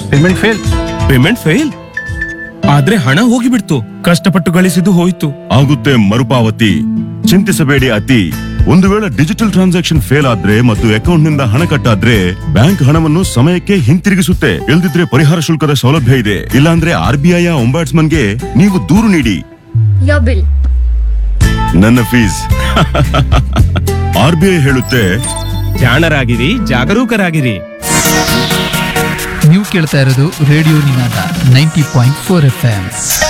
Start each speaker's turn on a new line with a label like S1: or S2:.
S1: Payment fail
S2: payment fail ಆದ್ರೆ ಹಣ ಹೋಗಿಬಿಡ್ತು ಕಷ್ಟಪಟ್ಟು ಗಳಿಸಿದ್ದು ಹೋಯ್ತು
S3: ಆಗುತ್ತೆ ಮರುಪಾವತಿ ಚಿಂತಿಸಬೇಡಿ ಅತಿ ಒಂದು ವೇಳೆ ಡಿಜಿಟಲ್ ಟ್ರಾನ್ಸಾಕ್ಷನ್ ಫೇಲ್ ಆದ್ರೆ ಮತ್ತು ಅಕೌಂಟ್ ನಿಂದ ಹಣ ಕಟ್ಟಾದ್ರೆ ಬ್ಯಾಂಕ್ ಹಣವನ್ನು ಸಮಯಕ್ಕೆ ಹಿಂತಿರುಗಿಸುತ್ತೆ ಇಲ್ದಿದ್ರೆ ಪರಿಹಾರ ಶುಲ್ಕದ ಸೌಲಭ್ಯ ಇದೆ ಇಲ್ಲಾಂದ್ರೆ ಆರ್ ಬಿ ಐ ಗೆ ನೀವು ದೂರು ನೀಡಿ
S4: Your bill.
S3: ನನ್ನ ಫೀಸ್ ಆರ್ ಬಿ ಐ ಹೇಳುತ್ತೆ
S2: ಜಾಣರಾಗಿರಿ ಜಾಗರೂಕರಾಗಿರಿ
S5: ನೀವು ಕೇಳ್ತಾ ಇರೋದು radio Ninada ninety point four F M